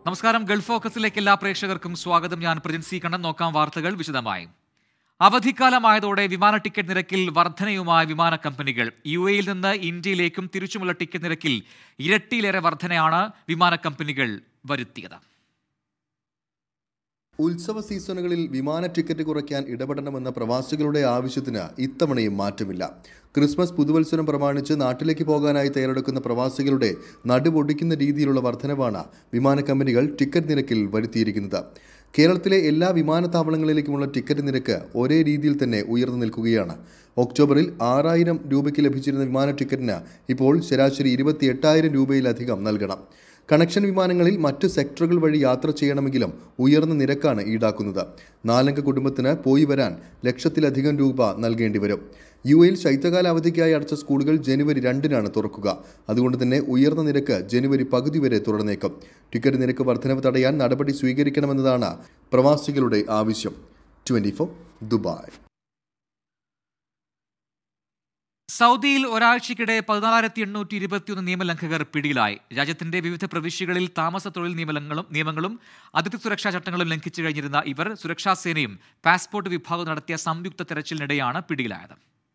നമസ്കാരം ഗൾഫ് ഫോക്കസിലേക്ക് എല്ലാ പ്രേക്ഷകർക്കും സ്വാഗതം ഞാൻ പ്രജിൻ സി കണ്ണൻ നോക്കാം വാർത്തകൾ വിശദമായി അവധിക്കാലമായതോടെ വിമാന ടിക്കറ്റ് നിരക്കിൽ വർധനയുമായി വിമാന കമ്പനികൾ യു എയിൽ നിന്ന് ഇന്ത്യയിലേക്കും തിരിച്ചുമുള്ള ടിക്കറ്റ് നിരക്കിൽ ഇരട്ടിയിലേറെ വർധനയാണ് വിമാന കമ്പനികൾ വരുത്തിയത് ഉത്സവ സീസണുകളിൽ വിമാന ടിക്കറ്റ് കുറയ്ക്കാൻ ഇടപെടണമെന്ന പ്രവാസികളുടെ ആവശ്യത്തിന് ഇത്തവണയും മാറ്റമില്ല ക്രിസ്മസ് പുതുവത്സരം പ്രമാണിച്ച് നാട്ടിലേക്ക് പോകാനായി തയ്യാറെടുക്കുന്ന പ്രവാസികളുടെ നടുപൊടിക്കുന്ന രീതിയിലുള്ള വർധനവാണ് വിമാന കമ്പനികൾ ടിക്കറ്റ് നിരക്കിൽ വരുത്തിയിരിക്കുന്നത് കേരളത്തിലെ എല്ലാ വിമാനത്താവളങ്ങളിലേക്കുമുള്ള ടിക്കറ്റ് നിരക്ക് ഒരേ രീതിയിൽ തന്നെ ഉയർന്നു നിൽക്കുകയാണ് ഒക്ടോബറിൽ ആറായിരം രൂപയ്ക്ക് ലഭിച്ചിരുന്ന വിമാന ടിക്കറ്റിന് ഇപ്പോൾ ശരാശരി ഇരുപത്തി എട്ടായിരം രൂപയിലധികം നൽകണം കണക്ഷൻ വിമാനങ്ങളിൽ മറ്റ് സെക്ടറുകൾ വഴി യാത്ര ചെയ്യണമെങ്കിലും ഉയർന്ന നിരക്കാണ് ഈടാക്കുന്നത് നാലംഗ കുടുംബത്തിന് പോയി വരാൻ ലക്ഷത്തിലധികം രൂപ നൽകേണ്ടി വരും യു എയിൽ ശൈത്യകാല അവധിക്കായി അടച്ച സ്കൂളുകൾ ജനുവരി രണ്ടിനാണ് തുറക്കുക അതുകൊണ്ട് തന്നെ ഉയർന്ന നിരക്ക് ജനുവരി പകുതി വരെ തുടർന്നേക്കും ടിക്കറ്റ് നിരക്ക് വർധനവ് തടയാൻ നടപടി സ്വീകരിക്കണമെന്നതാണ് പ്രവാസികളുടെ ആവശ്യം ട്വന്റി ദുബായ് സൗദിയിൽ ഒരാഴ്ചയ്ക്കിടെ പതിനാലായിരത്തി എണ്ണൂറ്റി ഇരുപത്തിയൊന്ന് നിയമലംഘകർ പിടിയിലായി രാജ്യത്തിന്റെ വിവിധ പ്രവിശ്യകളിൽ താമസ തൊഴിൽ നിയമങ്ങളും നിയമങ്ങളും അതിർത്തി സുരക്ഷാ ചട്ടങ്ങളും ലംഘിച്ചു കഴിഞ്ഞിരുന്ന ഇവർ സുരക്ഷാ സേനയും പാസ്പോർട്ട് വിഭാഗവും നടത്തിയ സംയുക്ത തെരച്ചിലിനിടെയാണ് പിടിയിലായത്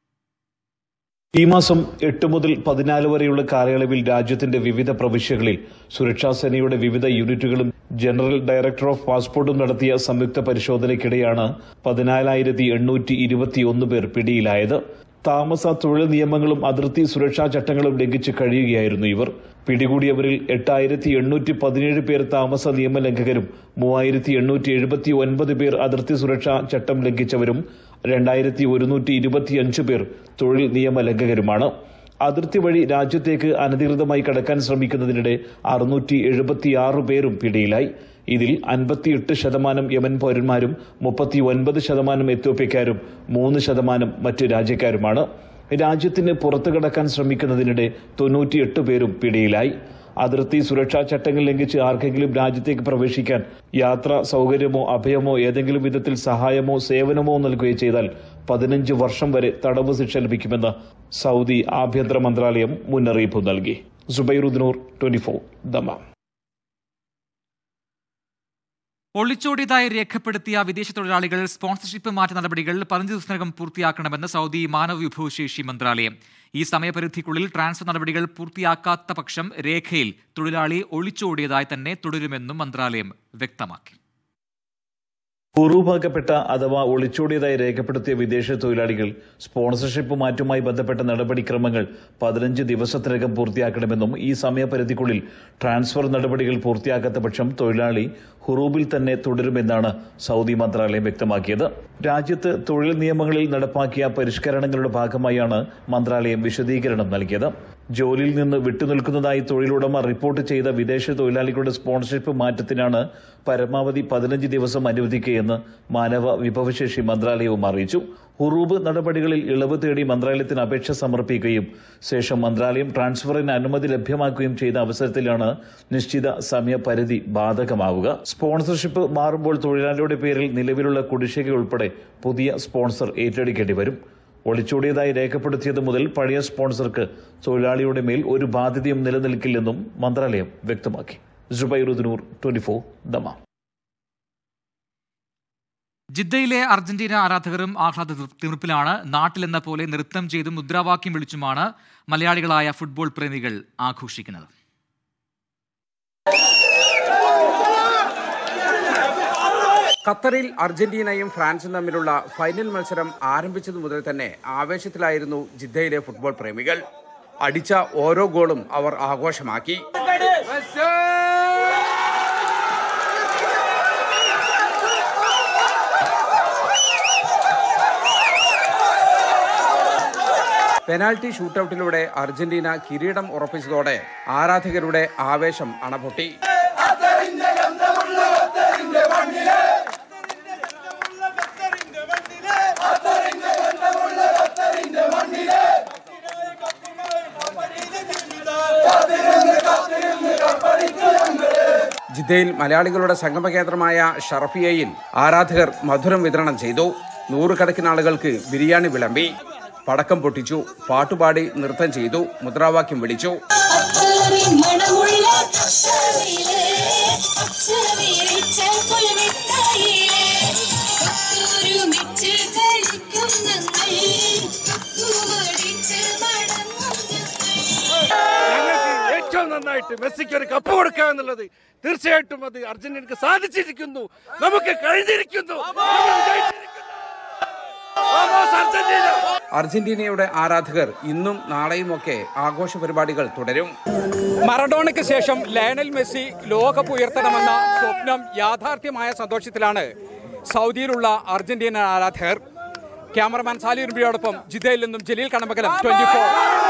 ഈ മാസം എട്ട് മുതൽ പതിനാല് വരെയുള്ള കാലയളവിൽ രാജ്യത്തിന്റെ വിവിധ പ്രവിശ്യകളിൽ സുരക്ഷാ സേനയുടെ വിവിധ യൂണിറ്റുകളും ജനറൽ ഡയറക്ടർ ഓഫ് പാസ്പോർട്ടും നടത്തിയ സംയുക്ത പരിശോധനയ്ക്കിടെയാണ് പതിനാലായിരത്തി എണ്ണൂറ്റി ഇരുപത്തിയൊന്ന് പേർ പിടിയിലായത് താമസ തൊഴിൽ നിയമങ്ങളും അതിർത്തി സുരക്ഷാ ചട്ടങ്ങളും ലംഘിച്ച് കഴിയുകയായിരുന്നു ഇവർ പിടികൂടിയവരിൽ എട്ടായിരത്തി എണ്ണൂറ്റി പതിനേഴ് പേർ താമസ നിയമലംഘകരും മൂവായിരത്തി എണ്ണൂറ്റി എഴുപത്തി ഒൻപത് പേർ അതിർത്തി സുരക്ഷാ ചട്ടം ലംഘിച്ചവരും രണ്ടായിരത്തി ഒരുന്നൂറ്റി ഇരുപത്തിയഞ്ച് പേർ തൊഴിൽ നിയമലംഘകരുമാണ് അതിർത്തി വഴി രാജ്യത്തേക്ക് അനധികൃതമായി കടക്കാൻ ശ്രമിക്കുന്നതിനിടെ അറുന്നൂറ്റി എഴുപത്തിയാറ് പേരും പിടിയിലായി ഇതിൽ അൻപത്തിയെട്ട് ശതമാനം യമൻ പൗരന്മാരും മുപ്പത്തി ഒൻപത് ശതമാനം എത്യോപ്യക്കാരും മൂന്ന് ശതമാനം മറ്റ് രാജ്യക്കാരുമാണ് രാജ്യത്തിന് പുറത്തു കടക്കാൻ ശ്രമിക്കുന്നതിനിടെ തൊണ്ണൂറ്റിയെട്ട് പേരും പിടിയിലായി അതിർത്തി സുരക്ഷാ ചട്ടങ്ങൾ ലംഘിച്ച് ആർക്കെങ്കിലും രാജ്യത്തേക്ക് പ്രവേശിക്കാൻ യാത്രാ സൗകര്യമോ അഭയമോ ഏതെങ്കിലും വിധത്തിൽ സഹായമോ സേവനമോ നൽകുകയോ ചെയ്താൽ പതിനഞ്ച് വർഷം വരെ തടവ് ശിക്ഷ ലഭിക്കുമെന്ന് സൗദി ആഭ്യന്തര മന്ത്രാലയം മുന്നറിയിപ്പ് നൽകി സുബൈറുദ്നൂർ ട്വന്റി ഫോർ ദമാം ഒളിച്ചോടിയതായി രേഖപ്പെടുത്തിയ വിദേശ തൊഴിലാളികൾ സ്പോൺസർഷിപ്പ് മാറ്റ നടപടികൾ പതിനഞ്ച് ദിവസത്തിനകം പൂർത്തിയാക്കണമെന്ന് സൗദി മാനവ വിഭവശേഷി മന്ത്രാലയം ഈ സമയപരിധിക്കുള്ളിൽ ട്രാൻസ്ഫർ നടപടികൾ പൂർത്തിയാക്കാത്ത പക്ഷം രേഖയിൽ തൊഴിലാളി ഒളിച്ചോടിയതായി തന്നെ തുടരുമെന്നും മന്ത്രാലയം വ്യക്തമാക്കി ഉറൂഭാഗപ്പെട്ട അഥവാ ഒളിച്ചോടിയതായി രേഖപ്പെടുത്തിയ വിദേശ തൊഴിലാളികൾ സ്പോൺസർഷിപ്പ് മാറ്റുമായി ബന്ധപ്പെട്ട നടപടിക്രമങ്ങൾ പതിനഞ്ച് ദിവസത്തിനകം പൂർത്തിയാക്കണമെന്നും ഈ സമയപരിധിക്കുള്ളിൽ ട്രാൻസ്ഫർ നടപടികൾ പൂർത്തിയാക്കാത്ത പക്ഷം തൊഴിലാളി ഹുറൂബിൽ തന്നെ തുടരുമെന്നാണ് സൗദി മന്ത്രാലയം വ്യക്തമാക്കിയത് രാജ്യത്ത് തൊഴിൽ നിയമങ്ങളിൽ നടപ്പാക്കിയ പരിഷ്കരണങ്ങളുടെ ഭാഗമായാണ് മന്ത്രാലയം വിശദീകരണം നൽകിയത് ജോലിയിൽ നിന്ന് വിട്ടുനിൽക്കുന്നതായി തൊഴിലുടമ റിപ്പോർട്ട് ചെയ്ത വിദേശ തൊഴിലാളികളുടെ സ്പോൺസർഷിപ്പ് മാറ്റത്തിനാണ് പരമാവധി പതിനഞ്ച് ദിവസം അനുവദിക്കുകയെന്ന് മാനവ വിഭവശേഷി മന്ത്രാലയവും അറിയിച്ചു ഹുറൂബ് നടപടികളിൽ ഇളവ് തേടി മന്ത്രാലയത്തിന് അപേക്ഷ സമർപ്പിക്കുകയും ശേഷം മന്ത്രാലയം ട്രാൻസ്ഫറിന് അനുമതി ലഭ്യമാക്കുകയും ചെയ്ത അവസരത്തിലാണ് നിശ്ചിത സമയപരിധി ബാധകമാവുക സ്പോൺസർഷിപ്പ് മാറുമ്പോൾ തൊഴിലാളിയുടെ പേരിൽ നിലവിലുള്ള കുടിശ്ശിക ഉൾപ്പെടെ പുതിയ സ്പോൺസർ ഏറ്റെടുക്കേണ്ടി വരും ഒളിച്ചോടിയതായി രേഖപ്പെടുത്തിയത് മുതൽ പഴയ സ്പോൺസർക്ക് തൊഴിലാളിയുടെ മേൽ ഒരു ബാധ്യതയും നിലനിൽക്കില്ലെന്നും മന്ത്രാലയം വ്യക്തമാക്കി ജുബൈറുദ്നൂർ ട്വന്റി ഫോർ ദമ ജിദ്ദയിലെ അർജന്റീന ആരാധകരും ആഹ്ലാദ തീർപ്പിലാണ് നാട്ടിലെന്ന പോലെ നൃത്തം ചെയ്തും മുദ്രാവാക്യം വിളിച്ചുമാണ് മലയാളികളായ ഫുട്ബോൾ പ്രേമികൾ ആഘോഷിക്കുന്നത് ഖത്തറിൽ അർജന്റീനയും ഫ്രാൻസും തമ്മിലുള്ള ഫൈനൽ മത്സരം ആരംഭിച്ചതു മുതൽ തന്നെ ആവേശത്തിലായിരുന്നു ജിദ്ദയിലെ ഫുട്ബോൾ പ്രേമികൾ അടിച്ച ഓരോ ഗോളും അവർ ആഘോഷമാക്കി പെനാൽറ്റി ഷൂട്ടൌട്ടിലൂടെ അർജന്റീന കിരീടം ഉറപ്പിച്ചതോടെ ആരാധകരുടെ ആവേശം അണപൊട്ടി ജിദ്ദയിൽ മലയാളികളുടെ സംഗമ കേന്ദ്രമായ ഷറഫിയയിൽ ആരാധകർ മധുരം വിതരണം ചെയ്തു നൂറുകണക്കിന് ആളുകൾക്ക് ബിരിയാണി വിളമ്പി പടക്കം പൊട്ടിച്ചു പാട്ടുപാടി നൃത്തം ചെയ്തു മുദ്രാവാക്യം വിളിച്ചു മണമുള്ള കട്ടറിലെ നന്നായിട്ട് മെസ്സിക്ക് ഒരു കപ്പ് കൊടുക്കുക എന്നുള്ളത് തീർച്ചയായിട്ടും അത് അർജന്റീനക്ക് സാധിച്ചിരിക്കുന്നു നമുക്ക് കഴിഞ്ഞിരിക്കുന്നു നമ്മൾ വിജയിച്ചിരിക്കുന്നു. Vamos, അർജന്റീന അർജന്റീനയുടെ ആരാധകർ ഇന്നും നാളെയുമൊക്കെ ആഘോഷ പരിപാടികൾ തുടരും മറഡോണയ്ക്ക് ശേഷം ലയണൽ മെസ്സി ലോകകപ്പ് ഉയർത്തണമെന്ന സ്വപ്നം യാഥാർത്ഥ്യമായ സന്തോഷത്തിലാണ് സൗദിയിലുള്ള അർജന്റീന ആരാധകർ ക്യാമറമാൻ സാലി ഉറുമ്പിയോടൊപ്പം ജിദ്ദയിൽ നിന്നും Jaleel Kanamakalam twenty four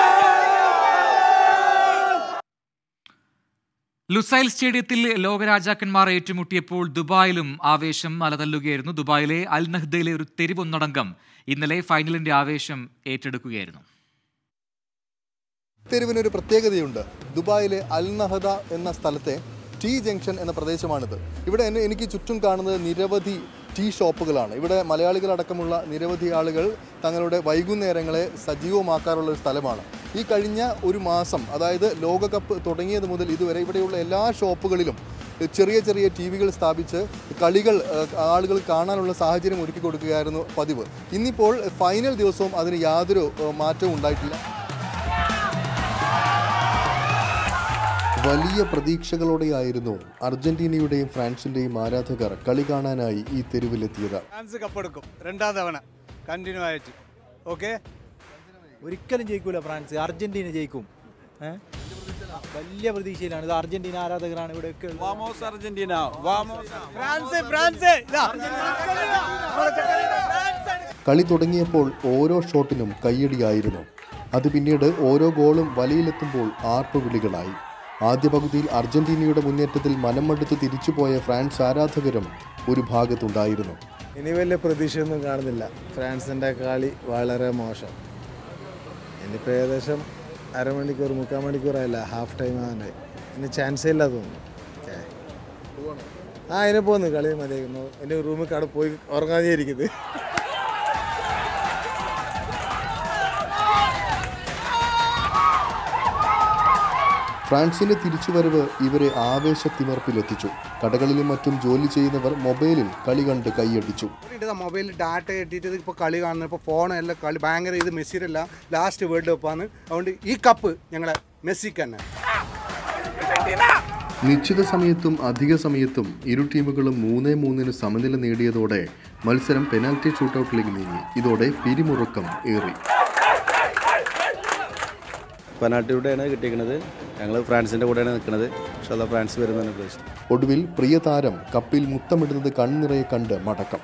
Lusail സ്റ്റേഡിയത്തിൽ ലോകരാജാക്കന്മാർ ഏറ്റുമുട്ടിയപ്പോൾ ദുബായിലും ആവേശം അലതല്ലുകയായിരുന്നു ദുബായിലെ അൽ നഹ്ദയിലെ ഒരു തെരുവൊന്നടങ്കം ഇന്നലെ ഫൈനലിന്റെ ആവേശം ഏറ്റെടുക്കുകയായിരുന്നു തെരുവിനൊരു പ്രത്യേകതയുണ്ട് ദുബായിലെ അൽ നഹദ എന്ന സ്ഥലത്തെ ടീ ജംഗ്ഷൻ എന്ന പ്രദേശമാണിത് ഇവിടെ എന്നെ എനിക്ക് ചുറ്റും കാണുന്നത് നിരവധി ടീ ഷോപ്പുകളാണ് ഇവിടെ മലയാളികളടക്കമുള്ള നിരവധി ആളുകൾ തങ്ങളുടെ വൈകുന്നേരങ്ങളെ സജീവമാക്കാറുള്ള ഒരു സ്ഥലമാണ് ഈ കഴിഞ്ഞ ഒരു മാസം അതായത് ലോകകപ്പ് തുടങ്ങിയത് മുതൽ ഇതുവരെ ഇവിടെയുള്ള എല്ലാ ഷോപ്പുകളിലും ചെറിയ ചെറിയ ടി വികൾ സ്ഥാപിച്ച് കളികൾ ഏഹ്, ആളുകൾ കാണാനുള്ള സാഹചര്യം ഒരുക്കി കൊടുക്കുകയായിരുന്നു പതിവ് ഇന്നിപ്പോൾ ഫൈനൽ ദിവസവും അതിന് യാതൊരു ഏഹ്, മാറ്റവും ഉണ്ടായിട്ടില്ല വലിയ പ്രതീക്ഷകളോടെയായിരുന്നു അർജന്റീനയുടെയും ഫ്രാൻസിന്റെയും ആരാധകർ കളി കാണാനായി ഈ തെരുവിലെത്തിയത് ഫ്രാൻസ് കപ്പെടുക്കും രണ്ടാം തവണ കണ്ടിന്യൂ ആയിട്ട് ഓക്കെ ഒരിക്കലും ജയിക്കൂല ഫ്രാൻസ് അർജന്റീന ജയിക്കും ഏ? വലിയ പ്രതീക്ഷയിലാണ് ഇത് അർജന്റീന ആരാധകരാണ് ഇവിടെയൊക്കെ വാമോസ് അർജന്റീന വാമോസ് ഫ്രാൻസ് ഫ്രാൻസ് ഇതാ. കളി തുടങ്ങിയപ്പോൾ ഓരോ ഷോട്ടിനും കയ്യടിയായിരുന്നു അത് പിന്നീട് ഓരോ ഗോളും വലയിലെത്തുമ്പോൾ ആർപ്പുവിളികളായി ആദ്യ പകുതിയിൽ അർജന്റീനയുടെ മുന്നേറ്റത്തിൽ മനംമടുത്ത് തിരിച്ചുപോയ ഫ്രാൻസ് ആരാധകരും ഒരു ഭാഗത്തുണ്ടായിരുന്നു ഇനി വലിയ പ്രതീക്ഷയൊന്നും കാണുന്നില്ല ഫ്രാൻസിന്റെ കളി വളരെ മോശം ഇനിയിപ്പോൾ ഏകദേശം അരമണിക്കൂർ മുക്കാൽ മണിക്കൂറായില്ല ഹാഫ് ടൈം ആകാണ്ട് ഇനി ചാൻസേ ഇല്ല തോന്നുന്നു ഏ. ആ ഇനി പോന്നു കളി മതിയായിരുന്നു എൻ്റെ റൂമിൽ കട പോയി ഉറങ്ങാതെ ഇരിക്കുന്നത് ഫ്രാൻസിന്റെ തിരിച്ചുവരവ് ഇവരെ ആവേശത്തിമർപ്പിലെത്തിച്ചു കടകളിലും മറ്റും ജോലി ചെയ്യുന്നവർ മൊബൈലിൽ കളി കണ്ട് കൈയടിച്ചു മൊബൈൽ ഡാറ്റ കെട്ടിയിട്ട് ഇപ്പോൾ കളി കാണുന്നത് ഇപ്പോൾ ഫോൺ എല്ലാം കളി ഭയങ്കര ഇത് മെസ്സിയിലല്ല ലാസ്റ്റ് വേൾഡ് കപ്പാണ് അതുകൊണ്ട് ഈ കപ്പ് ഞങ്ങളെ മെസ്സിക്ക് തന്നെ നിശ്ചിത സമയത്തും അധിക സമയത്തും ഇരു ടീമുകളും മൂന്നേ മൂന്നിന് സമനില നേടിയതോടെ മത്സരം പെനാൽറ്റി ഷൂട്ടൌട്ടിലേക്ക് നീങ്ങി ഇതോടെ പിരിമുറുക്കം ഏറി പെനാൾട്ടിയുടെയാണ് കിട്ടിയിരിക്കുന്നത് ഞങ്ങൾ ഫ്രാൻസിൻ്റെ കൂടെയാണ് നിൽക്കുന്നത് പക്ഷേ അതാ ഫ്രാൻസ് വരുന്നതിന് പ്രതീക്ഷിച്ചു ഒടുവിൽ പ്രിയ താരം കപ്പിൽ മുത്തമിടുന്നത് കൺനിറയെ കണ്ട് മടക്കം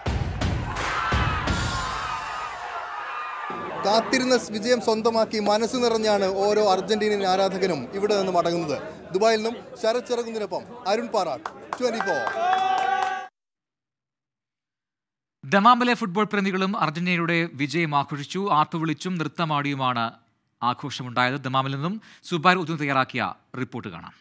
കാത്തിരുന്ന വിജയം സ്വന്തമാക്കി മനസ്സ് നിറഞ്ഞാണ് ഓരോ അർജന്റീനൻ ആരാധകനും ഇവിടെ നിന്ന് മടങ്ങുന്നത് ദുബായിൽ നിന്നും ശരത് ചെറുകുന്നതിനൊപ്പം അരുൺ പാറാട്ട് ട്വന്റി ഫോർ ദമാമിലെ ഫുട്ബോൾ പ്രേമികളും അർജന്റീനയുടെ വിജയം ആഘോഷിച്ചു ആർപ്പുവിളിച്ചും നൃത്തമാടിയുമാണ് ആഘോഷമുണ്ടായത് ദമാമിൽ നിന്നും സുബാർ ഉദ്ദു തയ്യാറാക്കിയ റിപ്പോർട്ട് കാണാം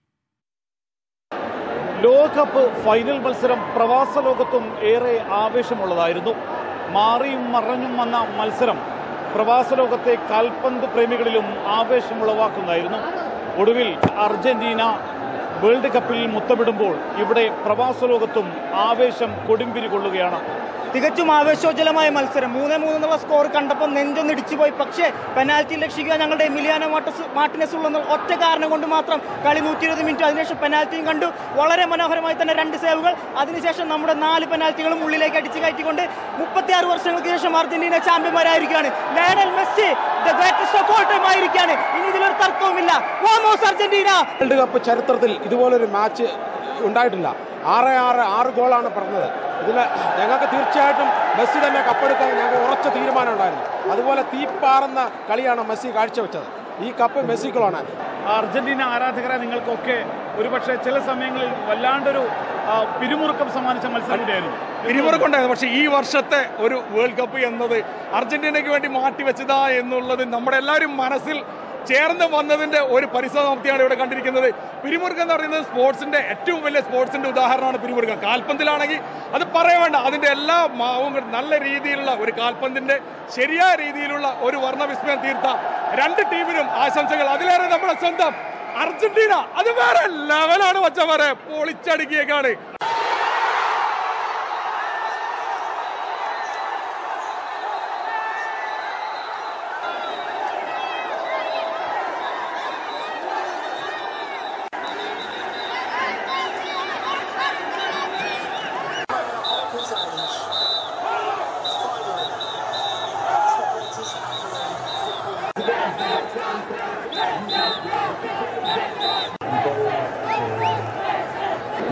ലോകകപ്പ് ഫൈനൽ മത്സരം പ്രവാസ ലോകത്തും ഏറെ ആവേശമുള്ളതായിരുന്നു മാറിയും മറഞ്ഞും വന്ന മത്സരം പ്രവാസ ലോകത്തെ കാൽപന്ത് പ്രേമികളിലും ആവേശമുളവാക്കുന്നതായിരുന്നു ഒടുവിൽ അർജന്റീന വേൾഡ് കപ്പിൽ മുത്തമിടുമ്പോൾ ഇവിടെ പ്രവാസ ലോകത്തും ആവേശം കൊടുമ്പിരി കൊള്ളുകയാണ് തികച്ചും ആവേശോജ്വലമായ മത്സരം മൂന്ന് മൂന്ന് എന്നുള്ള സ്കോർ കണ്ടപ്പോൾ നെഞ്ചൊന്ന് ഇടിച്ചുപോയി പക്ഷേ പെനാൽറ്റി രക്ഷിക്കുക ഞങ്ങളുടെ എമിലിയാനോ മാട്ടസ് മാർട്ടിനസ് ഉള്ള ഒറ്റ കാരണം കൊണ്ട് മാത്രം കളി നൂറ്റി ഇരുപത് മിനിറ്റ് അതിനുശേഷം പെനാൽറ്റിയും കണ്ടു വളരെ മനോഹരമായി തന്നെ രണ്ട് സേവുകൾ അതിനുശേഷം നമ്മുടെ നാല് പെനാൽറ്റികളും ഉള്ളിലേക്ക് അടിച്ചു കയറ്റിക്കൊണ്ട് മുപ്പത്തിയാറ് വർഷങ്ങൾക്ക് ശേഷം അർജന്റീന ചാമ്പ്യന്മാരായിരിക്കുകയാണ് Lionel Messi the greatest of all time ആയിരിക്കുകയാണ് ഇനി ഇതിലൊരു തർക്കവുമില്ല വാമോസ് അർജന്റീന വേൾഡ് കപ്പ് ചരിത്രത്തിൽ ഇതുപോലൊരു മാച്ച് ഉണ്ടായിട്ടില്ല ആറ് ആറ് ആറ് ഗോളാണ് പറഞ്ഞത് ഇതിൽ ഞങ്ങൾക്ക് തീർച്ചയായിട്ടും മെസ്സി തന്നെ കപ്പെടുക്കാൻ ഞങ്ങൾക്ക് ഉറച്ച തീരുമാനം ഉണ്ടായിരുന്നു അതുപോലെ തീപ്പാറുന്ന കളിയാണ് മെസ്സി കാഴ്ചവെച്ചത് ഈ കപ്പ് മെസ്സിക്കുള്ളാണ് അർജന്റീന ആരാധകരെ നിങ്ങൾക്കൊക്കെ ഒരുപക്ഷെ ചില സമയങ്ങളിൽ വല്ലാണ്ടൊരു ആ, പിരിമുറുക്കം സമ്മാനിച്ച മത്സരം കൂടിയായിരുന്നു പിരിമുറുക്കുണ്ടായിരുന്നു പക്ഷേ ഈ വർഷത്തെ ഒരു വേൾഡ് കപ്പ് എന്നത് അർജന്റീനയ്ക്ക് വേണ്ടി മാറ്റിവെച്ചതാ എന്നുള്ളത് നമ്മുടെ എല്ലാവരും മനസ്സിൽ ചേർന്ന് വന്നതിന്റെ ഒരു പരിസമാപ്തിയാണ് ഇവിടെ കണ്ടിരിക്കുന്നത് പിരിമുറുക്കം എന്ന് പറയുന്നത് സ്പോർട്സിന്റെ ഏറ്റവും വലിയ സ്പോർട്സിന്റെ ഉദാഹരണമാണ് പിരിമുറുക്കം കാൽപന്തിലാണെങ്കിൽ അത് പറയാൻ വേണ്ട അതിന്റെ എല്ലാ മാവും കൂടി നല്ല രീതിയിലുള്ള ഒരു കാൽപന്തിന്റെ ശരിയായ രീതിയിലുള്ള ഒരു വർണ്ണവിസ്മയം തീർത്ത രണ്ട് ടീമിനും ആശംസകൾ അതിലേറെ നമ്മുടെ സ്വന്തം അർജന്റീന അത് വേറെ ലെവലാണ് വച്ചവരെ പൊളിച്ചടുക്കിയേക്കാണ്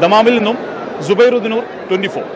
ദമാമിൽ നിന്നും സുബൈറുദ്ദീനൂർ ട്വന്റി ഫോർ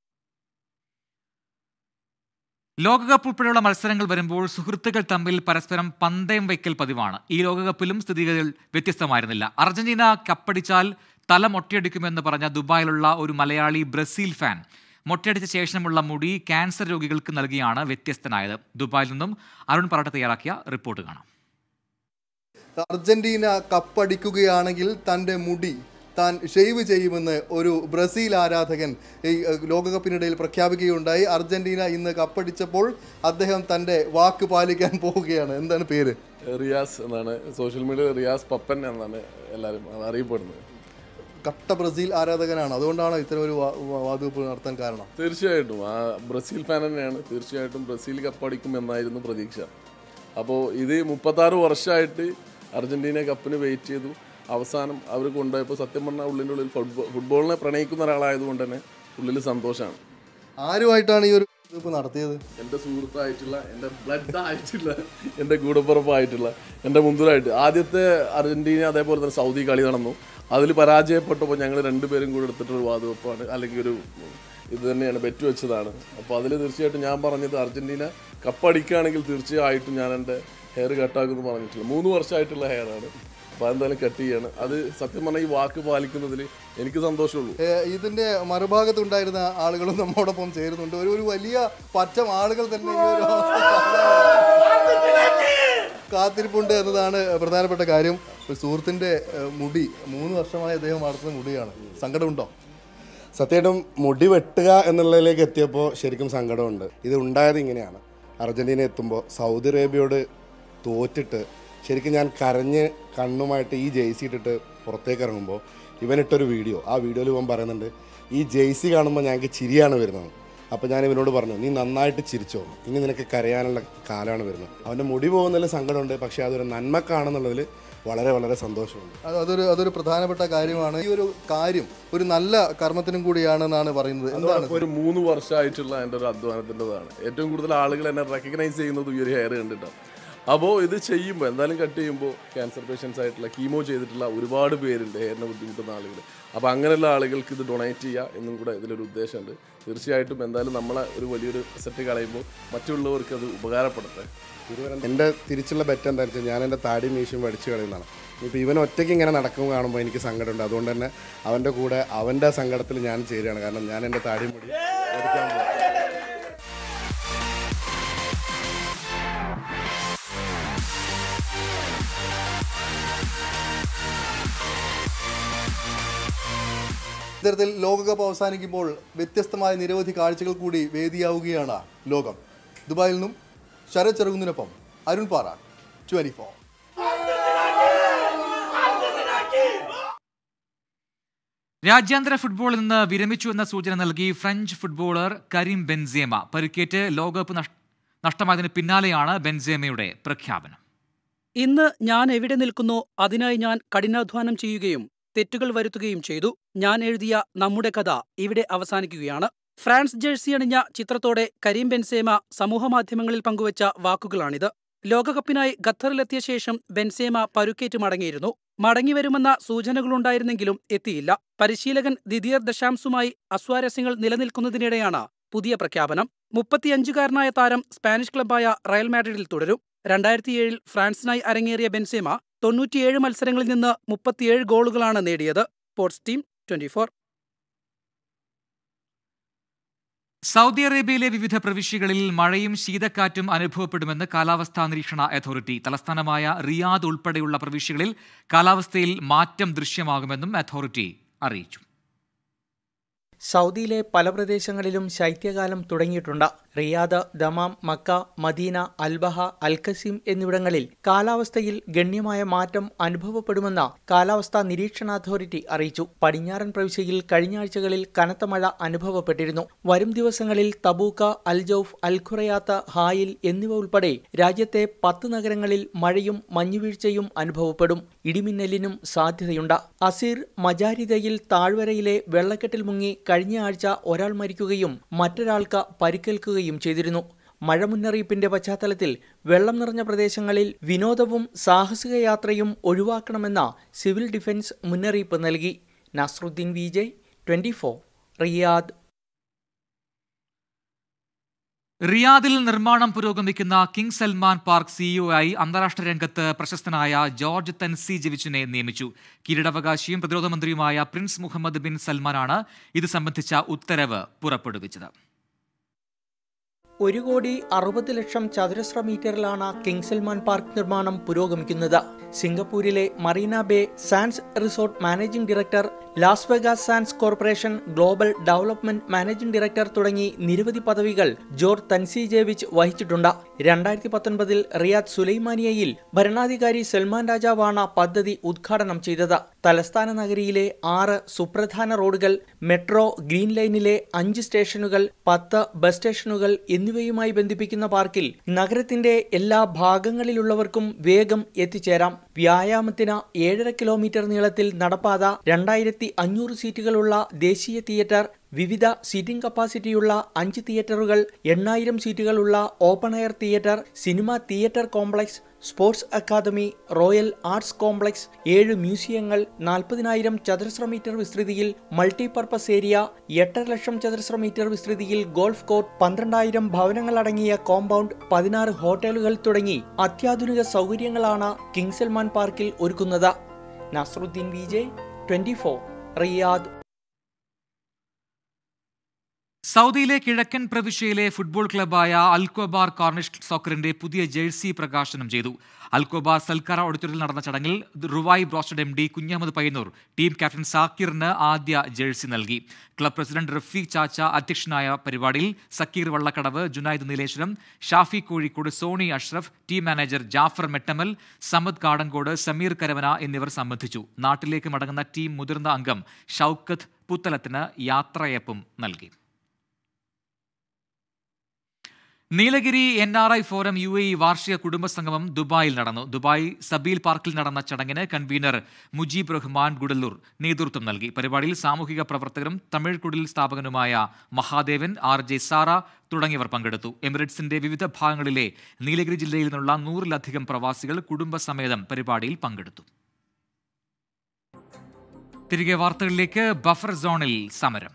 ലോകകപ്പ് ഉൾപ്പെടെയുള്ള മത്സരങ്ങൾ വരുമ്പോൾ സുഹൃത്തുക്കൾ തമ്മിൽ പരസ്പരം പന്തയം വയ്ക്കൽ പതിവാണ് ഈ ലോകകപ്പിലും സ്ഥിതിഗതികൾ വ്യത്യസ്തമായിരുന്നില്ല അർജന്റീന കപ്പടിച്ചാൽ തല മൊട്ടയടിക്കുമെന്ന് പറഞ്ഞ ദുബായിലുള്ള ഒരു മലയാളി ബ്രസീൽ ഫാൻ മൊട്ടയടിച്ച ശേഷമുള്ള മുടി ക്യാൻസർ രോഗികൾക്ക് നൽകിയാണ് വ്യത്യസ്തനായത് ദുബായിൽ നിന്നും അരുൺ പറട്ട തയ്യാറാക്കിയ റിപ്പോർട്ട് കാണാം അർജന്റീന കപ്പടിക്കുകയാണെങ്കിൽ തൻ്റെ മുടി താൻ ഷെയ്വ് ചെയ്യുമെന്ന് ഒരു ബ്രസീൽ ആരാധകൻ ഈ ഏഹ്, ലോകകപ്പിനിടയിൽ പ്രഖ്യാപിക്കുകയുണ്ടായി അർജന്റീന ഇന്ന് കപ്പടിച്ചപ്പോൾ അദ്ദേഹം തൻ്റെ വാക്ക് പാലിക്കാൻ പോവുകയാണ് എന്താണ് പേര് റിയാസ് എന്നാണ് സോഷ്യൽ മീഡിയയിൽ റിയാസ് പപ്പൻ എന്നാണ് എല്ലാവരും അറിയപ്പെടുന്നത് കട്ട ബ്രസീൽ ആരാധകനാണ് അതുകൊണ്ടാണ് ഇത്തരം ഒരു വാ- വാ- വാതുവെപ്പ് നടത്താൻ കാരണം തീർച്ചയായിട്ടും ആ ബ്രസീൽ ഫാൻ തന്നെയാണ് തീർച്ചയായിട്ടും ബ്രസീൽ കപ്പടിക്കും എന്നായിരുന്നു പ്രതീക്ഷ അപ്പോൾ ഇത് മുപ്പത്താറ് വർഷമായിട്ട് അർജന്റീന കപ്പിന് വെയിറ്റ് ചെയ്തു അവസാനം അവർ കൊണ്ടുപോയപ്പോൾ സത്യം പറഞ്ഞാൽ ഉള്ളിൻ്റെ ഉള്ളിൽ ഫുട്ബോൾ ഫുട്ബോളിനെ പ്രണയിക്കുന്ന ഒരാളായതുകൊണ്ട് തന്നെ ഉള്ളിൽ സന്തോഷമാണ് ആരുമായിട്ടാണ് ഈ ഒരു വാതുവെപ്പ് നടത്തിയത് എൻ്റെ സുഹൃത്തായിട്ടുള്ള എൻ്റെ ബ്ലഡ് ആയിട്ടുള്ള എൻ്റെ കൂടപ്പുറപ്പായിട്ടുള്ള എൻ്റെ മുന്തിരായിട്ട് ആദ്യത്തെ അർജന്റീന അതേപോലെ തന്നെ സൗദി കളി നടന്നു അതിൽ പരാജയപ്പെട്ടപ്പോൾ ഞങ്ങൾ രണ്ടുപേരും കൂടെ എടുത്തിട്ടൊരു വാതുവെപ്പാണ് അല്ലെങ്കിൽ ഒരു ഇത് തന്നെയാണ് ബെറ്റ് വെച്ചതാണ് അപ്പോൾ അതിൽ തീർച്ചയായിട്ടും ഞാൻ പറഞ്ഞത് അർജന്റീന കപ്പടിക്കുകയാണെങ്കിൽ തീർച്ചയായിട്ടും ഞാൻ എൻ്റെ ഹെയർ കട്ടാക്കുമെന്ന് പറഞ്ഞിട്ടില്ല മൂന്ന് വർഷമായിട്ടുള്ള ഹെയറാണ് അപ്പോൾ അതെന്തായാലും കട്ട് ചെയ്യാണ് അത് സത്യം പറഞ്ഞാൽ ഈ വാക്ക് പാലിക്കുന്നതിൽ എനിക്ക് സന്തോഷമുള്ളൂ ഏ, ഇതിന്റെ മറുഭാഗത്തുണ്ടായിരുന്ന ആളുകളും നമ്മോടൊപ്പം ചേരുന്നുണ്ട് ഒരു ഒരു വലിയ പറ്റം ആളുകൾ തന്നെ ഈ ഒരു അവസ്ഥ കാത്തിരിപ്പുണ്ട് എന്നതാണ് പ്രധാനപ്പെട്ട കാര്യം ഒരു സുഹൃത്തിന്റെ ഏ, മുടി മൂന്ന് വർഷമായി അദ്ദേഹം വളർത്തുന്ന മുടിയാണ് സങ്കടമുണ്ടോ സത്യമായിട്ടും മുടി വെട്ടുക എന്നുള്ളതിലേക്ക് എത്തിയപ്പോൾ ശരിക്കും സങ്കടമുണ്ട് ഇത് ഉണ്ടായത് ഇങ്ങനെയാണ് അർജന്റീന എത്തുമ്പോൾ സൗദി അറേബ്യയോട് തോറ്റിട്ട് ശരിക്കും ഞാൻ കരഞ്ഞ് കണ്ണുമായിട്ട് ഈ ജെയ്സി ഇട്ടിട്ട് പുറത്തേക്ക് ഇറങ്ങുമ്പോൾ ഇവനിട്ടൊരു വീഡിയോ ആ വീഡിയോയിൽ ഇവൻ പറയുന്നുണ്ട് ഈ ജെയ്സി കാണുമ്പോൾ ഞങ്ങൾക്ക് ചിരിയാണ് വരുന്നത് അപ്പോൾ ഞാൻ ഇവനോട് പറഞ്ഞു നീ നന്നായിട്ട് ചിരിച്ചോ ഇനി നിനക്ക് കരയാനുള്ള കാലമാണ് വരുന്നത് അവൻ്റെ മുടി പോകുന്നതിൽ സങ്കടമുണ്ട് പക്ഷേ അതൊരു നന്മക്കാണെന്നുള്ളതിൽ വളരെ വളരെ സന്തോഷമുണ്ട് അത് അതൊരു അതൊരു പ്രധാനപ്പെട്ട കാര്യമാണ് ഈ ഒരു കാര്യം ഒരു നല്ല കർമ്മത്തിനും കൂടിയാണെന്നാണ് പറയുന്നത് എന്താണ് അതോടൊപ്പം ഒരു മൂന്ന് വർഷമായിട്ടുള്ള എൻ്റെ ഒരു അധ്വാനത്തിൻ്റെതാണ് ഏറ്റവും കൂടുതൽ ആളുകൾ എന്നെ റെക്കഗ്നൈസ് ചെയ്യുന്നത് ഈ ഒരു ഹെയർ കണ്ടിട്ടാണ് അപ്പോൾ ഇത് ചെയ്യുമ്പോൾ എന്തായാലും കട്ട് ചെയ്യുമ്പോൾ ക്യാൻസർ പേഷ്യൻസ് ആയിട്ടുള്ള കീമോ ചെയ്തിട്ടുള്ള ഒരുപാട് പേരുണ്ട് ഹെയറിന് ബുദ്ധിമുട്ടുന്ന ആളുകൾ അപ്പോൾ അങ്ങനെയുള്ള ആളുകൾക്ക് ഇത് ഡൊണേറ്റ് ചെയ്യുക എന്നും കൂടെ ഇതിലൊരു ഉദ്ദേശമുണ്ട് തീർച്ചയായിട്ടും എന്തായാലും നമ്മളെ ഒരു വലിയൊരു സെറ്റ് കളയുമ്പോൾ മറ്റുള്ളവർക്ക് അത് ഉപകാരപ്പെടട്ടെ എൻ്റെ തിരിച്ചുള്ള ബെറ്റ് എന്താ വെച്ചാൽ ഞാൻ എൻ്റെ താടി മീശയും വടിച്ചു കളയുന്നതാണ് ഇപ്പോൾ ഇവൻ ഒറ്റയ്ക്ക് ഇങ്ങനെ നടക്കും കാണുമ്പോൾ എനിക്ക് സങ്കടമുണ്ട് അതുകൊണ്ട് തന്നെ അവൻ്റെ കൂടെ അവൻ്റെ സങ്കടത്തിൽ ഞാൻ ചേരുകയാണ് കാരണം ഞാൻ എൻ്റെ താടി മുടി വടിക്കാൻ പോകും ഇത്തരത്തിൽ ലോകകപ്പ് അവസാനിക്കുമ്പോൾ വ്യത്യസ്തമായ നിരവധി കാഴ്ചകൾ കൂടി വേദിയാവുകയാണ് ലോകം ദുബായിൽ നിന്നും ശരത് ചെറുകുന്നിനൊപ്പം അരുൺ പാറ ട്വന്റി ഫോർ രാജ്യാന്തര ഫുട്ബോളിൽ നിന്ന് വിരമിച്ചു എന്ന സൂചന നൽകി ഫ്രഞ്ച് ഫുട്ബോളർ കരീം ബെൻസേമ പരിക്കേറ്റ് ലോകകപ്പ് നഷ്- നഷ്ടമായതിന് പിന്നാലെയാണ് ബെൻസേമയുടെ പ്രഖ്യാപനം ഇന്ന് ഞാൻ എവിടെ നിൽക്കുന്നോ അതിനായി ഞാൻ കഠിനാധ്വാനം ചെയ്യുകയും തെറ്റുകൾ വരുത്തുകയും ചെയ്തു ഞാൻ എഴുതിയ നമ്മുടെ കഥ ഇവിടെ അവസാനിക്കുകയാണ് ഫ്രാൻസ് ജേഴ്സി അണിഞ്ഞ ചിത്രത്തോടെ കരീം ബെൻസേമ സമൂഹമാധ്യമങ്ങളിൽ പങ്കുവച്ച വാക്കുകളാണിത് ലോകകപ്പിനായി ഖത്തറിലെത്തിയ ശേഷം ബെൻസേമ പരുക്കേറ്റ് മടങ്ങിയിരുന്നു മടങ്ങിവരുമെന്ന സൂചനകളുണ്ടായിരുന്നെങ്കിലും എത്തിയില്ല പരിശീലകൻ ദിദിയർ ദശാംസുമായി അസ്വാരസ്യങ്ങൾ നിലനിൽക്കുന്നതിനിടെയാണ് പുതിയ പ്രഖ്യാപനം മുപ്പത്തിയഞ്ചുകാരനായ താരം സ്പാനിഷ് ക്ലബായ റയൽ മാഡ്രിഡിൽ തുടരും രണ്ടായിരത്തിയേഴിൽ ഫ്രാൻസിനായി അരങ്ങേറിയ ബെൻസേമ തൊണ്ണൂറ്റിയേഴ് മത്സരങ്ങളിൽ നിന്ന് മുപ്പത്തിയേഴ് ഗോളുകളാണ് നേടിയത് സ്പോർട്സ് ടീം ട്വന്റിഫോർ സൗദി അറേബ്യയിലെ വിവിധ പ്രവിശ്യകളിൽ മഴയും ശീതക്കാറ്റും അനുഭവപ്പെടുമെന്ന് കാലാവസ്ഥാ നിരീക്ഷണ അതോറിറ്റി തലസ്ഥാനമായ റിയാദ് ഉൾപ്പെടെയുള്ള പ്രവിശ്യകളിൽ കാലാവസ്ഥയിൽ മാറ്റം ദൃശ്യമാകുമെന്നും അതോറിറ്റി അറിയിച്ചു സൗദിയിലെ പല പ്രദേശങ്ങളിലും ശൈത്യകാലം തുടങ്ങിയിട്ടുണ്ട് Riyadh Dammam Mecca Medina Al Baha Al Qassim എന്നിവിടങ്ങളിൽ കാലാവസ്ഥയിൽ ഗണ്യമായ മാറ്റം അനുഭവപ്പെടുമെന്ന് കാലാവസ്ഥാ നിരീക്ഷണ അതോറിറ്റി അറിയിച്ചു പടിഞ്ഞാറൻ പ്രവിശ്യയിൽ കഴിഞ്ഞ ആഴ്ചകളിൽ കനത്ത മഴ അനുഭവപ്പെട്ടിരുന്നു വരും ദിവസങ്ങളിൽ തബൂക്ക അൽജൌഫ് അൽഖുറയാത്ത് ഹായിൽ എന്നിവ ഉൾപ്പെടെ രാജ്യത്തെ പത്ത് നഗരങ്ങളിൽ മഴയും മഞ്ഞുവീഴ്ചയും അനുഭവപ്പെടും ഇടിമിന്നലിനും സാധ്യതയുണ്ട് അസീർ മജാരിദയിൽ താഴ്വരയിലെ വെള്ളക്കെട്ടിൽ മുങ്ങി കഴിഞ്ഞ ആഴ്ച ഒരാൾ മരിക്കുകയും മറ്റൊരാൾക്ക് പരിക്കേൽക്കുകയും ചെയ്തിരുന്നു മഴ മുന്നറിയിപ്പിന്റെ പശ്ചാത്തലത്തിൽ വെള്ളം നിറഞ്ഞ പ്രദേശങ്ങളിൽ വിനോദവും സാഹസിക യാത്രയും ഒഴിവാക്കണമെന്ന സിവിൽ ഡിഫൻസ് മുന്നറിയിപ്പ് നൽകി നസ്രുദ്ദീൻ വിജയ് ട്വന്റി റിയാദ് റിയാദിൽ നിർമ്മാണം പുരോഗമിക്കുന്ന കിങ് സൽമാൻ പാർക്ക് സിഇഒ ആയി അന്താരാഷ്ട്ര രംഗത്ത് പ്രശസ്തനായ ജോർജ് തൻസി ജെവിച്ചിനെ നിയമിച്ചു കിരീടാവകാശിയും പ്രതിരോധ മന്ത്രിയുമായ പ്രിൻസ് മുഹമ്മദ് ബിൻ സൽമാനാണ് ഇത് സംബന്ധിച്ച ഉത്തരവ് പുറപ്പെടുവിച്ചത് ഒരു കോടി അറുപത് ലക്ഷം ചതുരശ്ര മീറ്ററിലാണ് കിങ് സൽമാൻ പാർക്ക് നിർമ്മാണം പുരോഗമിക്കുന്നത് സിംഗപ്പൂരിലെ Marina Bay Sands resort managing director Las Vegas Sands corporation global development managing director തുടങ്ങി നിരവധി പദവികൾ ജോർജ് തൻസിജേവിച്ച് വഹിച്ചിട്ടുണ്ട് രണ്ടായിരത്തി പത്തൊൻപതിൽ റിയാദ് സുലൈമാനിയയിൽ ഭരണാധികാരി സൽമാൻ രാജാവാണ് പദ്ധതി ഉദ്ഘാടനം ചെയ്തത് തലസ്ഥാന നഗരിയിലെ ആറ് സുപ്രധാന റോഡുകൾ മെട്രോ ഗ്രീൻ ലൈനിലെ അഞ്ച് സ്റ്റേഷനുകൾ പത്ത് ബസ് സ്റ്റേഷനുകൾ എന്നിവയുമായി ബന്ധിപ്പിക്കുന്ന പാർക്കിൽ നഗരത്തിന്റെ എല്ലാ ഭാഗങ്ങളിലുള്ളവർക്കും വേഗം എത്തിച്ചേരാം വ്യായാമത്തിന് ഏഴര കിലോമീറ്റർ നീളത്തിൽ നടപ്പാത രണ്ടായിരത്തി അഞ്ഞൂറ് സീറ്റുകളുള്ള ദേശീയ തിയേറ്റർ വിവിധ സീറ്റിംഗ് കപ്പാസിറ്റിയുള്ള അഞ്ച് തിയേറ്ററുകൾ എണ്ണായിരം സീറ്റുകളുള്ള open air theatre cinema theatre complex sports academy royal arts complex ഏഴ് മ്യൂസിയങ്ങൾ നാൽപ്പതിനായിരം ചതുരശ്ര മീറ്റർ വിസ്തൃതിയിൽ മൾട്ടിപർപ്പസ് ഏരിയ എട്ടര ലക്ഷം ചതുരശ്ര മീറ്റർ വിസ്തൃതിയിൽ ഗോൾഫ് കോർട്ട് പന്ത്രണ്ടായിരം ഭവനങ്ങൾ അടങ്ങിയ കോമ്പൗണ്ട് പതിനാറ് ഹോട്ടലുകൾ തുടങ്ങി അത്യാധുനിക സൗകര്യങ്ങളാണ് കിങ് സൽമാൻ പാർക്കിൽ ഒരുക്കുന്നത് നസറുദ്ദീൻ വിജയ് ട്വന്റി റിയാദ് സൗദിയിലെ കിഴക്കൻ പ്രവിശ്യയിലെ ഫുട്ബോൾ ക്ലബായ അൽക്കോബാർ കോർണിഷ് സോക്കറിന്റെ പുതിയ ജേഴ്സി പ്രകാശനം ചെയ്തു അൽക്കോബാർ സൽക്കാര ഓഡിറ്റോറിയത്തിൽ നടന്ന ചടങ്ങിൽ Ruwai broasted M D Kunhahammed Payyanur team captain സാക്കിറിന് ആദ്യ ജേഴ്സി നൽകി ക്ലബ് പ്രസിഡന്റ് റഫീഖ് ചാച്ച അധ്യക്ഷനായ പരിപാടിയിൽ സക്കീർ വള്ളക്കടവ് ജുനൈദ് നീലേശ്വരം ഷാഫി കോഴിക്കോട് സോണി അഷ്റഫ് ടീം മാനേജർ ജാഫർ മെട്ടമൽ സമദ് കാടങ്കോട് സമീർ കരവന എന്നിവർ സംബന്ധിച്ചു നാട്ടിലേക്ക് മടങ്ങുന്ന ടീം മുതിർന്ന അംഗം ഷൌക്കത്ത് പുത്തലത്തിന് യാത്രയപ്പും നൽകി Nilgiri N R I forum U A E വാർഷിക കുടുംബ സംഗമം ദുബായിൽ നടന്നു ദുബായ് സബീൽ പാർക്കിൽ നടന്ന ചടങ്ങിന് കൺവീനർ മുജീബ് റഹ്മാൻ ഗുഡല്ലൂർ നേതൃത്വം നൽകി പരിപാടിയിൽ സാമൂഹിക പ്രവർത്തകരും തമിഴ് കുടിൽ സ്ഥാപകനുമായ മഹാദേവൻ ആർ ജെ സാറ തുടങ്ങിയവർ പങ്കെടുത്തു എമിറേറ്റ്സിന്റെ വിവിധ ഭാഗങ്ങളിലെ നീലഗിരി ജില്ലയിൽ നിന്നുള്ള നൂറിലധികം പ്രവാസികൾ കുടുംബസമേതം പരിപാടിയിൽ പങ്കെടുത്തു തിരികെ വാർത്തകളിലേക്ക് ബഫർ സോണിൽ സമരം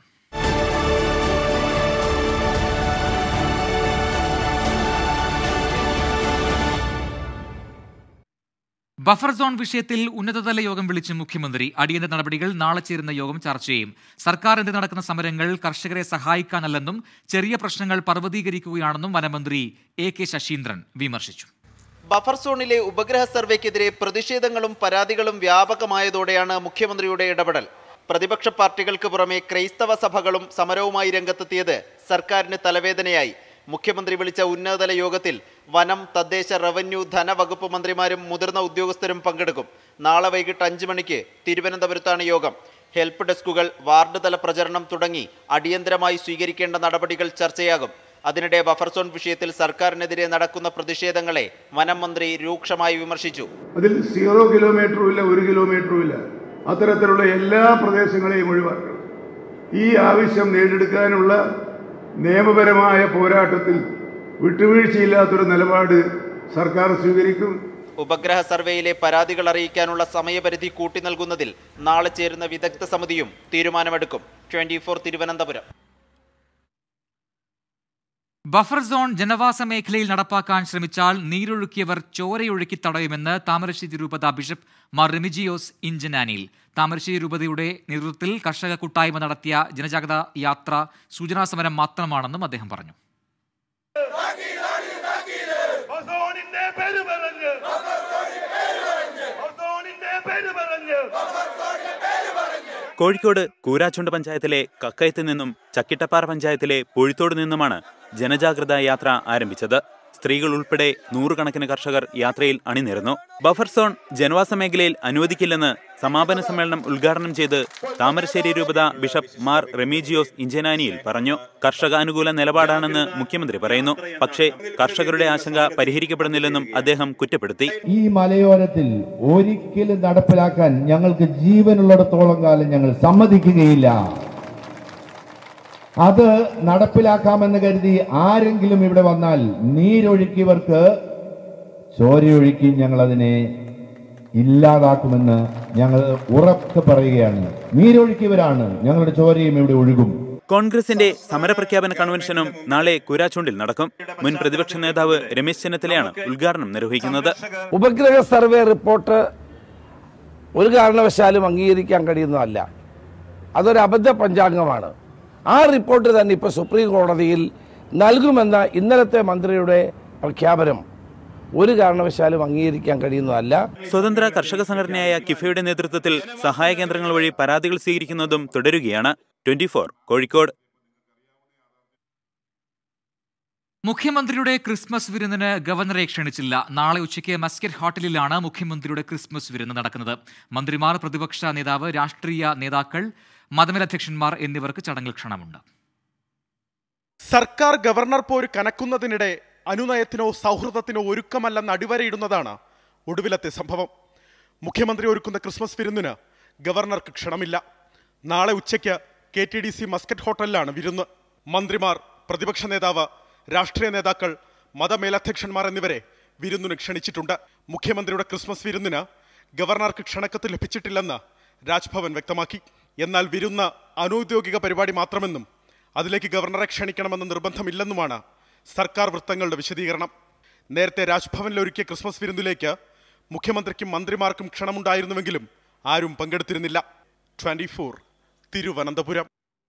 ബഫർ സോൺ വിഷയത്തിൽ ഉന്നതതല യോഗം വിളിച്ച് മുഖ്യമന്ത്രി അടിയന്തര നടപടികൾ നാളെ ചേരുന്ന യോഗം ചർച്ച ചെയ്യും സർക്കാർ എന്ത് നടക്കുന്ന സമരങ്ങൾ കർഷകരെ സഹായിക്കാനല്ലെന്നും ചെറിയ പ്രശ്നങ്ങൾ പർവ്വതീകരിക്കുകയാണെന്നും വനമന്ത്രി എ കെ ശശീന്ദ്രൻ വിമർശിച്ചു ബഫർ സോണിലെ ഉപഗ്രഹ സർവേക്കെതിരെ പ്രതിഷേധങ്ങളും പരാതികളും വ്യാപകമായതോടെയാണ് മുഖ്യമന്ത്രിയുടെ ഇടപെടൽ പ്രതിപക്ഷ പാർട്ടികൾക്ക് പുറമെ ക്രൈസ്തവ സഭകളും സമരവുമായി രംഗത്തെത്തിയത് സർക്കാരിന് തലവേദനയായി മുഖ്യമന്ത്രി വിളിച്ച ഉന്നതതല യോഗത്തിൽ വനം തദ്ദേശ റവന്യൂ ധനവകുപ്പ് മന്ത്രിമാരും മുതിർന്ന ഉദ്യോഗസ്ഥരും പങ്കെടുക്കും നാളെ വൈകിട്ട് അഞ്ച് മണിക്ക് തിരുവനന്തപുരത്താണ് യോഗം ഹെൽപ്പ് ഡെസ്കുകൾ വാർഡ് തല പ്രചരണം തുടങ്ങി അടിയന്തരമായി സ്വീകരിക്കേണ്ട നടപടികൾ ചർച്ചയാകും അതിനിടെ ബഫർ സോൺ വിഷയത്തിൽ സർക്കാരിനെതിരെ നടക്കുന്ന പ്രതിഷേധങ്ങളെ വനം മന്ത്രി രൂക്ഷമായി വിമർശിച്ചു അതിൽ സീറോ കിലോമീറ്ററും ഇല്ല ഒരു കിലോമീറ്ററും ഇല്ല അത്തരത്തിലുള്ള എല്ലാ പ്രദേശങ്ങളെയും ഒഴിവാക്കണം ഈ ആവശ്യം നേടിയെടുക്കാനുള്ള നിയമപരമായ പോരാട്ടത്തിൽ വിട്ടുവീഴ്ചയില്ലാത്തൊരു നിലപാട് സർക്കാർ സ്വീകരിക്കും ഉപഗ്രഹ സർവേയിലെ പരാതികൾ അറിയിക്കാനുള്ള സമയപരിധി കൂട്ടി നൽകുന്നതിൽ നാളെ ചേരുന്ന വിദഗ്ധ സമിതിയും തീരുമാനമെടുക്കും ട്വന്റി തിരുവനന്തപുരം ബഫർ സോൺ ജനവാസ മേഖലയിൽ നടപ്പാക്കാൻ ശ്രമിച്ചാൽ നീരൊഴുക്കിയവർ ചോരയൊഴുക്കി തടയുമെന്ന് താമരശ്ശേരി രൂപത ബിഷപ്പ് മാർ റെമിജിയോസ് ഇഞ്ചനാനിയിൽ താമരശ്ശേരി രൂപതയുടെ നേതൃത്വത്തിൽ കർഷക കൂട്ടായ്മ നടത്തിയ ജനജാഗ്രത യാത്ര സൂചനാ സമരം മാത്രമാണെന്നും അദ്ദേഹം പറഞ്ഞു കോഴിക്കോട് കൂരാച്ചുണ്ട് പഞ്ചായത്തിലെ കക്കയത്ത് നിന്നും ചക്കിട്ടപ്പാറ പഞ്ചായത്തിലെ പൊഴിത്തോട് നിന്നുമാണ് ജനജാഗ്രതാ യാത്ര ആരംഭിച്ചത് സ്ത്രീകൾ ഉൾപ്പെടെ നൂറുകണക്കിന് കർഷകർ യാത്രയിൽ അണിനിരന്നു ബഫർ സോൺ ജനവാസ മേഖലയിൽ അനുവദിക്കില്ലെന്ന് സമാപന സമ്മേളനം ഉദ്ഘാടനം ചെയ്ത് താമരശ്ശേരി രൂപത ബിഷപ്പ് മാർ റെമീജിയോസ് ഇഞ്ചനാനിയിൽ പറഞ്ഞു കർഷകാനുകൂല നിലപാടാണെന്ന് മുഖ്യമന്ത്രി പറയുന്നു പക്ഷേ കർഷകരുടെ ആശങ്ക പരിഹരിക്കപ്പെടുന്നില്ലെന്നും അദ്ദേഹം കുറ്റപ്പെടുത്തി ഈ മലയോരത്തിൽ ഒരിക്കലും നടപ്പിലാക്കാൻ ഞങ്ങൾക്ക് ജീവനുള്ളിടത്തോളം കാലം ഞങ്ങൾ സമ്മതിക്കുകയില്ല അത് നടപ്പിലാക്കാമെന്ന് കരുതി ആരെങ്കിലും ഇവിടെ വന്നാൽ നീരൊഴുക്കിയവർക്ക് ചോരയൊഴുക്കി ഞങ്ങൾ അതിനെ ഇല്ലാതാക്കുമെന്ന് ഞങ്ങൾ ഉറക്കെ പറയുകയാണ് നീരൊഴുക്കിയവരാണ് ഞങ്ങളുടെ ചോരയും ഇവിടെ ഒഴുകും കോൺഗ്രസിന്റെ സമരപ്രഖ്യാപന കൺവെൻഷനും നാളെ കുരാച്ചുണ്ടിൽ നടക്കും മുൻ പ്രതിപക്ഷ നേതാവ് രമേശ് ചെന്നിത്തലയാണ് ഉദ്ഘാടനം നിർവഹിക്കുന്നത് ഉപഗ്രഹ സർവേ റിപ്പോർട്ട് ഒരു കാരണവശാലും അംഗീകരിക്കാൻ കഴിയുന്നതല്ല അതൊരു അബദ്ധ പഞ്ചാംഗമാണ് ആ റിപ്പോർട്ട് തന്നെ ഇപ്പോൾ സുപ്രീം കോടതിയിൽ നൽകുമെന്ന ഇന്നലത്തെ മന്ത്രിയുടെ പ്രഖ്യാപനം ഒരു കാരണവശാലും അംഗീകരിക്കാൻ കഴിയുന്നതല്ല സ്വതന്ത്ര കർഷക സംഘടനയായ കിഫയുടെ നേതൃത്വത്തിൽ സഹായ കേന്ദ്രങ്ങൾ വഴി പരാതികൾ സ്വീകരിക്കുന്നതും തുടരുകയാണ് ട്വന്റി കോഴിക്കോട് മുഖ്യമന്ത്രിയുടെ ക്രിസ്മസ് വിരുന്നിന് ഗവർണറെ ക്ഷണിച്ചില്ല നാളെ ഉച്ചയ്ക്ക് മസ്കറ്റ് ഹോട്ടലിലാണ് മുഖ്യമന്ത്രിയുടെ ക്രിസ്മസ് വിരുന്ന് നടക്കുന്നത് മന്ത്രിമാർ പ്രതിപക്ഷ നേതാവ് രാഷ്ട്രീയ നേതാക്കൾ മതമേലധ്യക്ഷന്മാർ എന്നിവർക്ക് ചടങ്ങിൽ ക്ഷണമുണ്ട് സർക്കാർ ഗവർണർ പോര് കനക്കുന്നതിനിടെ അനുനയത്തിനോ സൗഹൃദത്തിനോ ഒരുക്കമല്ലെന്ന് അടിവരയിടുന്നതാണ് ഒടുവിലത്തെ സംഭവം മുഖ്യമന്ത്രി ഒരുക്കുന്ന ക്രിസ്മസ് വിരുന്നിന് ഗവർണർക്ക് ക്ഷണമില്ല നാളെ ഉച്ചയ്ക്ക് K T D C mascot ഹോട്ടലിലാണ് വിരുന്ന് മന്ത്രിമാർ പ്രതിപക്ഷ നേതാവ് രാഷ്ട്രീയ നേതാക്കൾ മതമേലധ്യക്ഷന്മാർ എന്നിവരെ വിരുന്നിന് ക്ഷണിച്ചിട്ടുണ്ട് മുഖ്യമന്ത്രിയുടെ ക്രിസ്മസ് വിരുന്നിന് ഗവർണർക്ക് ക്ഷണക്കത്ത് ലഭിച്ചിട്ടില്ലെന്ന് രാജ്ഭവൻ വ്യക്തമാക്കി എന്നാൽ വിരുന്ന് അനൌദ്യോഗിക പരിപാടി മാത്രമെന്നും അതിലേക്ക് ഗവർണറെ ക്ഷണിക്കണമെന്ന നിർബന്ധമില്ലെന്നുമാണ് സർക്കാർ വൃത്തങ്ങളുടെ വിശദീകരണം നേരത്തെ രാജ്ഭവനിൽ ഒരുക്കിയ ക്രിസ്മസ് വിരുന്നിലേക്ക് മുഖ്യമന്ത്രിക്കും മന്ത്രിമാർക്കും ക്ഷണമുണ്ടായിരുന്നുവെങ്കിലും ആരും പങ്കെടുത്തിരുന്നില്ല ട്വന്റി ഫോർ തിരുവനന്തപുരം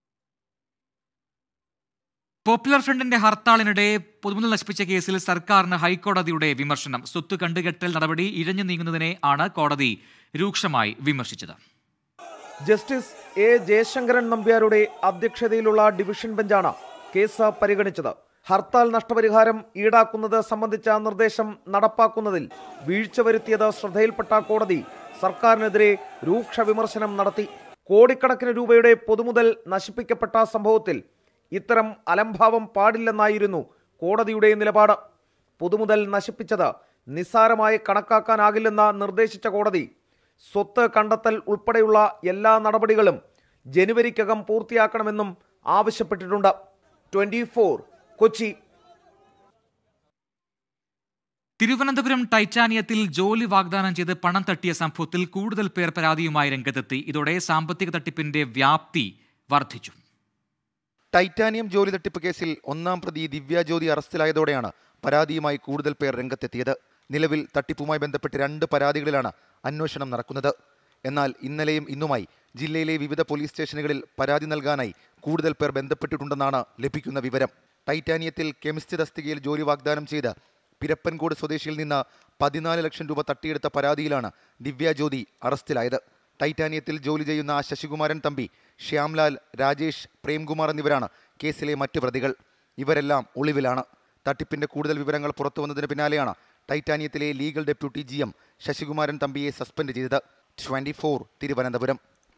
പോപ്പുലർ ഫ്രണ്ടിന്റെ ഹർത്താളിനിടെ പൊതുമുതൽ നശിപ്പിച്ച കേസിൽ സർക്കാരിന് ഹൈക്കോടതിയുടെ വിമർശനം സ്വത്ത് കണ്ടുകെട്ടൽ നടപടി ഇഴഞ്ഞു നീങ്ങുന്നതിനെ ആണ് കോടതി രൂക്ഷമായി വിമർശിച്ചത് ജസ്റ്റിസ് എ ജയശങ്കരൻ നമ്പ്യാരുടെ അധ്യക്ഷതയിലുള്ള ഡിവിഷൻ ബെഞ്ചാണ് കേസ് പരിഗണിച്ചത് ഹർത്താൽ നഷ്ടപരിഹാരം ഈടാക്കുന്നത് സംബന്ധിച്ച നിർദ്ദേശം നടപ്പാക്കുന്നതിൽ വീഴ്ച വരുത്തിയത് ശ്രദ്ധയിൽപ്പെട്ട കോടതി സർക്കാരിനെതിരെ രൂക്ഷ വിമർശനം നടത്തി കോടിക്കണക്കിന് രൂപയുടെ പൊതുമുതൽ നശിപ്പിക്കപ്പെട്ട സംഭവത്തിൽ ഇത്തരം അലംഭാവം പാടില്ലെന്നായിരുന്നു കോടതിയുടെ നിലപാട് പൊതുമുതൽ നശിപ്പിച്ചത് നിസ്സാരമായി കണക്കാക്കാനാകില്ലെന്ന് നിർദ്ദേശിച്ച കോടതി സ്വത്ത് കണ്ടെത്തൽ ഉൾപ്പെടെയുള്ള എല്ലാ നടപടികളും ജനുവരിക്കകം പൂർത്തിയാക്കണമെന്നും ആവശ്യപ്പെട്ടിട്ടുണ്ട് ട്വന്റി കൊച്ചി തിരുവനന്തപുരം ടൈറ്റാനിയത്തിൽ ജോലി വാഗ്ദാനം ചെയ്ത് പണം തട്ടിയ സംഭവത്തിൽ കൂടുതൽ പേർ പരാതിയുമായി രംഗത്തെത്തി ഇതോടെ സാമ്പത്തിക തട്ടിപ്പിന്റെ വ്യാപ്തി വർദ്ധിച്ചു ടൈറ്റാനിയം ജോലി തട്ടിപ്പ് കേസിൽ ഒന്നാം പ്രതി ദിവ്യജ്യോതി അറസ്റ്റിലായതോടെയാണ് പരാതിയുമായി കൂടുതൽ പേർ രംഗത്തെത്തിയത് നിലവിൽ തട്ടിപ്പുമായി ബന്ധപ്പെട്ട് രണ്ട് പരാതികളിലാണ് അന്വേഷണം നടക്കുന്നത് എന്നാൽ ഇന്നലെയും ഇന്നുമായി ജില്ലയിലെ വിവിധ പോലീസ് സ്റ്റേഷനുകളിൽ പരാതി നൽകാനായി കൂടുതൽ പേർ ബന്ധപ്പെട്ടിട്ടുണ്ടെന്നാണ് ലഭിക്കുന്ന വിവരം ടൈറ്റാനിയത്തിൽ കെമിസ്റ്റ് തസ്തികയിൽ ജോലി വാഗ്ദാനം ചെയ്ത് പിരപ്പൻകോട് സ്വദേശിയിൽ നിന്ന് പതിനാല് ലക്ഷം രൂപ തട്ടിയെടുത്ത പരാതിയിലാണ് ദിവ്യജ്യോതി അറസ്റ്റിലായത് ടൈറ്റാനിയത്തിൽ ജോലി ചെയ്യുന്ന ശശികുമാരൻ തമ്പി ശ്യാംലാൽ രാജേഷ് പ്രേംകുമാർ എന്നിവരാണ് കേസിലെ മറ്റു പ്രതികൾ ഇവരെല്ലാം ഒളിവിലാണ് തട്ടിപ്പിന്റെ കൂടുതൽ വിവരങ്ങൾ പുറത്തു വന്നതിന് പിന്നാലെയാണ് ടൈറ്റാനിയത്തിലെ legal deputy G M Sasikumaran തമ്പിയെ സസ്പെൻഡ് ചെയ്തത് ട്വന്റി തിരുവനന്തപുരം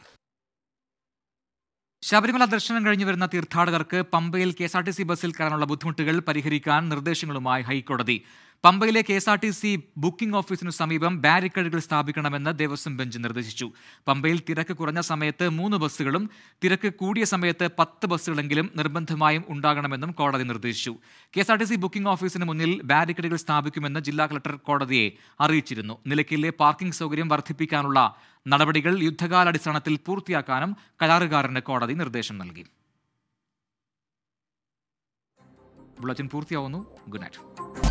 ശബരിമല ദർശനം കഴിഞ്ഞു വരുന്ന തീർത്ഥാടകർക്ക് പമ്പയിൽ K S R T C ബസ്സിൽ കയറാനുള്ള ബുദ്ധിമുട്ടുകൾ പരിഹരിക്കാൻ നിർദ്ദേശങ്ങളുമായി ഹൈക്കോടതി പമ്പയിലെ K S R T C booking ഓഫീസിനു സമീപം ബാരിക്കേഡുകൾ സ്ഥാപിക്കണമെന്ന് ദേവസ്വം ബെഞ്ച് നിർദ്ദേശിച്ചു പമ്പയിൽ തിരക്ക് കുറഞ്ഞ സമയത്ത് മൂന്ന് ബസ്സുകളും തിരക്ക് കൂടിയ സമയത്ത് പത്ത് ബസ്സുകളെങ്കിലും നിർബന്ധമായും ഉണ്ടാകണമെന്നും കോടതി നിർദ്ദേശിച്ചു K S R T C booking ഓഫീസിന് മുന്നിൽ ബാരിക്കേഡുകൾ സ്ഥാപിക്കുമെന്ന് ജില്ലാ കളക്ടർ കോടതിയെ അറിയിച്ചിരുന്നു നിലയ്ക്കലിലെ പാർക്കിംഗ് സൗകര്യം വർദ്ധിപ്പിക്കാനുള്ള നടപടികൾ യുദ്ധകാലാടിസ്ഥാനത്തിൽ പൂർത്തിയാക്കാനും കരാറുകാരന് കോടതി നിർദ്ദേശം നൽകി ബുള്ളറ്റിൻ പൂർത്തിയാവുന്നു ഗുഡ് നൈറ്റ്